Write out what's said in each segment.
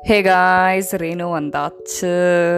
hey guys Renu வந்தாச்சு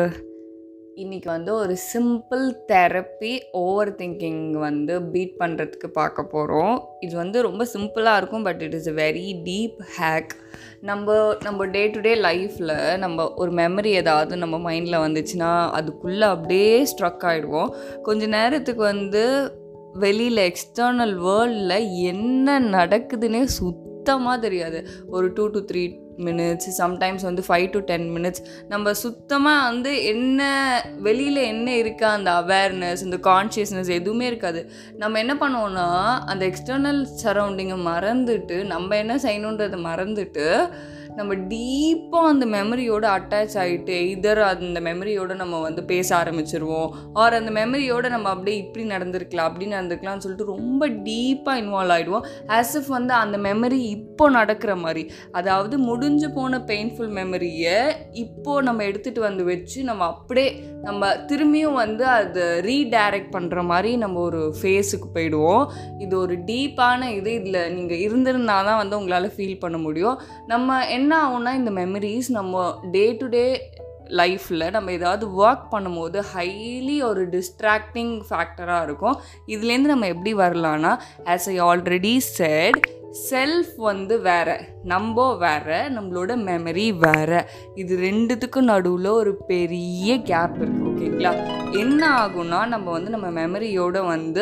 இன்னைக்கு வந்து ஒரு சிம்பிள் தெரப்பி ஓவர் திங்கிங் வந்து பீட் பண்ணுறதுக்கு பார்க்க போகிறோம் இது வந்து ரொம்ப சிம்பிளாக இருக்கும் but it is a very deep hack நம்ம நம்ம டே டு டே லைஃப்பில் நம்ம ஒரு மெமரி ஏதாவது நம்ம மைண்டில் வந்துச்சுன்னா அதுக்குள்ளே அப்படியே ஸ்ட்ரக் ஆகிடுவோம் கொஞ்ச நேரத்துக்கு வந்து வெளியில் எக்ஸ்டர்னல் வேர்ல்டில் என்ன நடக்குதுன்னே சுத்தமாக தெரியாது ஒரு two to three minutes sometimes வந்து ஃபைவ் டு டென் மினிட்ஸ் நம்ம சுத்தமாக வந்து என்ன வெளியில் என்ன இருக்கா அந்த அவேர்னஸ் இந்த கான்ஷியஸ்னஸ் எதுவுமே இருக்காது நம்ம என்ன பண்ணுவோம்னா அந்த எக்ஸ்டர்னல் சரௌண்டிங்கை மறந்துட்டு நம்ம என்ன செய்யணுன்றதை மறந்துட்டு நம்ம டீப்பாக அந்த மெமரியோட அட்டாச் ஆகிட்டு இதர் அந்த மெமரியோட நம்ம வந்து பேச ஆரம்பிச்சிருவோம் ஆர் அந்த மெமரியோட நம்ம அப்படியே இப்படி நடந்திருக்கலாம் அப்படி நடந்திருக்கலாம்னு சொல்லிட்டு ரொம்ப டீப்பாக இன்வால்வ் ஆகிடுவோம் ஆஸ் இஃப் வந்து அந்த மெமரி இப்போ நடக்கிற மாதிரி அதாவது முடிஞ்சு போன பெயின்ஃபுல் மெமரியை இப்போ நம்ம எடுத்துகிட்டு வந்து வச்சு நம்ம அப்படியே நம்ம திரும்பியும் வந்து அது ரீடைரக்ட் பண்ணுற மாதிரி நம்ம ஒரு ஃபேஸுக்கு போயிடுவோம் இது ஒரு டீப்பான இது இதில் நீங்கள் இருந்திருந்தால் தான் வந்து உங்களால் ஃபீல் பண்ண முடியும் நம்ம என்ன ஆகும்னா இந்த மெமரிஸ் நம்ம டே டு டே லைஃப்பில் நம்ம ஏதாவது ஒர்க் பண்ணும்போது ஹைலி ஒரு டிஸ்ட்ராக்டிங் ஃபேக்டராக இருக்கும் இதுலேருந்து நம்ம எப்படி வரலான்னா as I already said self வந்து வேற நம்ம வேற நம்மளோட மெமரி வேற இது ரெண்டுத்துக்கும் நடுவில் ஒரு பெரிய கேப் இருக்குது ஓகேங்களா என்ன ஆகும்னா நம்ம வந்து நம்ம மெமரியோட வந்து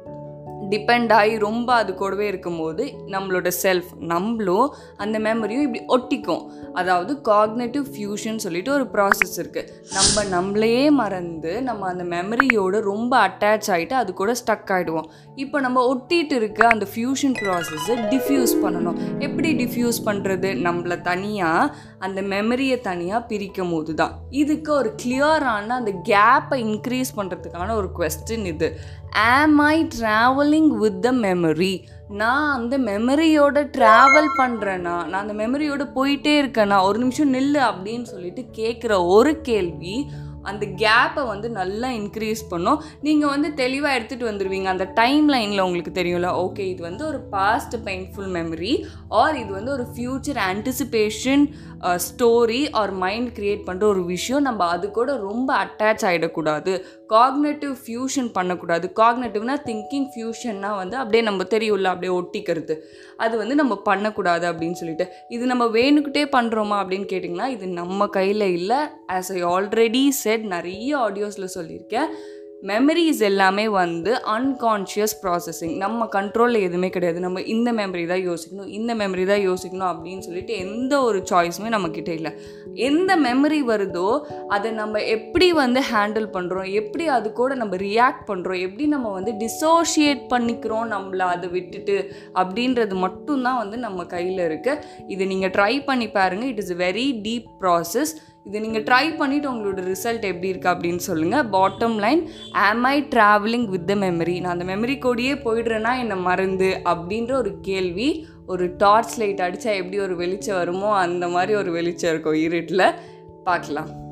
டிபெண்ட் ஆகி ரொம்ப அது கூடவே இருக்கும்போது நம்மளோட செல்ஃப் நம்மளும் அந்த மெமரியும் இப்படி ஒட்டிக்கும் அதாவது காக்னேட்டிவ் ஃபியூஷன் சொல்லிட்டு ஒரு ப்ராசஸ் இருக்குது நம்ம நம்மளையே மறந்து நம்ம அந்த மெமரியோட ரொம்ப அட்டாச் ஆகிட்டு அது கூட ஸ்டக் ஆகிடுவோம் இப்போ நம்ம ஒட்டிட்டு இருக்க அந்த ஃபியூஷன் ப்ராசஸ்ஸை டிஃப்யூஸ் பண்ணணும் எப்படி டிஃப்யூஸ் பண்ணுறது நம்மளை தனியாக அந்த மெமரியை தனியாக பிரிக்கும் போது தான் இதுக்கு ஒரு கிளியரான அந்த கேப்பை இன்க்ரீஸ் பண்ணுறதுக்கான ஒரு கொஸ்டின் இது am I travelling with the memory நான் அந்த மெமரியோட ட்ராவல் பண்ணுறேன்னா நான் அந்த மெமரியோட போயிட்டே இருக்கேனா ஒரு நிமிஷம் நில்லு அப்படின்னு சொல்லிட்டு கேட்குற ஒரு கேள்வி அந்த கேப்பை வந்து நல்லா இன்க்ரீஸ் பண்ணும் நீங்கள் வந்து தெளிவாக எடுத்துகிட்டு வந்துடுவீங்க அந்த டைம் லைனில் உங்களுக்கு தெரியும்ல ஓகே இது வந்து ஒரு பாஸ்ட் பெயின்ஃபுல் மெமரி ஆர் இது வந்து ஒரு future anticipation story or mind create பண்ணுற ஒரு விஷயம் நம்ம அது கூட ரொம்ப அட்டாச் ஆகிடக்கூடாது காக்னேட்டிவ் ஃபியூஷன் பண்ணக்கூடாது காக்னேட்டிவ்னா திங்கிங் ஃபியூஷன்னா வந்து அப்படியே நம்ம தெரியும்ல அப்படியே ஒட்டிக்கிறது அது வந்து நம்ம பண்ணக்கூடாது அப்படின்னு சொல்லிட்டு இது நம்ம வேணுக்கிட்டே பண்ணுறோமா அப்படின்னு கேட்டிங்கன்னா இது நம்ம கையில் இல்லை ஆஸ் ஐ ஆல்ரெடி செட் நிறைய ஆடியோஸில் சொல்லியிருக்கேன் மெமரிஸ் எல்லாமே வந்து அன்கான்ஷியஸ் ப்ராசஸிங் நம்ம கண்ட்ரோலில் எதுவுமே கிடையாது நம்ம இந்த மெமரி தான் யோசிக்கணும் இந்த மெமரி தான் யோசிக்கணும் அப்படின்னு சொல்லிட்டு எந்த ஒரு சாய்ஸுமே நம்மக்கிட்ட இல்லை எந்த மெமரி வருதோ அதை நம்ம எப்படி வந்து ஹேண்டில் பண்ணுறோம் எப்படி அது கூட நம்ம ரியாக்ட் பண்ணுறோம் எப்படி நம்ம வந்து டிசோஷியேட் பண்ணிக்கிறோம் நம்மளை அதை விட்டுட்டு அப்படின்றது மட்டும்தான் வந்து நம்ம கையில் இருக்குது இது நீங்கள் ட்ரை பண்ணி பாருங்கள் it is very deep process இதை நீங்கள் ட்ரை பண்ணிவிட்டு உங்களோட ரிசல்ட் எப்படி இருக்குது அப்படின்னு சொல்லுங்கள் bottom line am I travelling with the memory நான் அந்த மெமரி கோடியே போயிடுறேன்னா என்னை மறந்து அப்படின்ற ஒரு கேள்வி ஒரு டார்ச் லைட் அடித்தா எப்படி ஒரு வெளிச்சம் வருமோ அந்த மாதிரி ஒரு வெளிச்சம் இருக்கும் இருட்டில் பார்க்கலாம்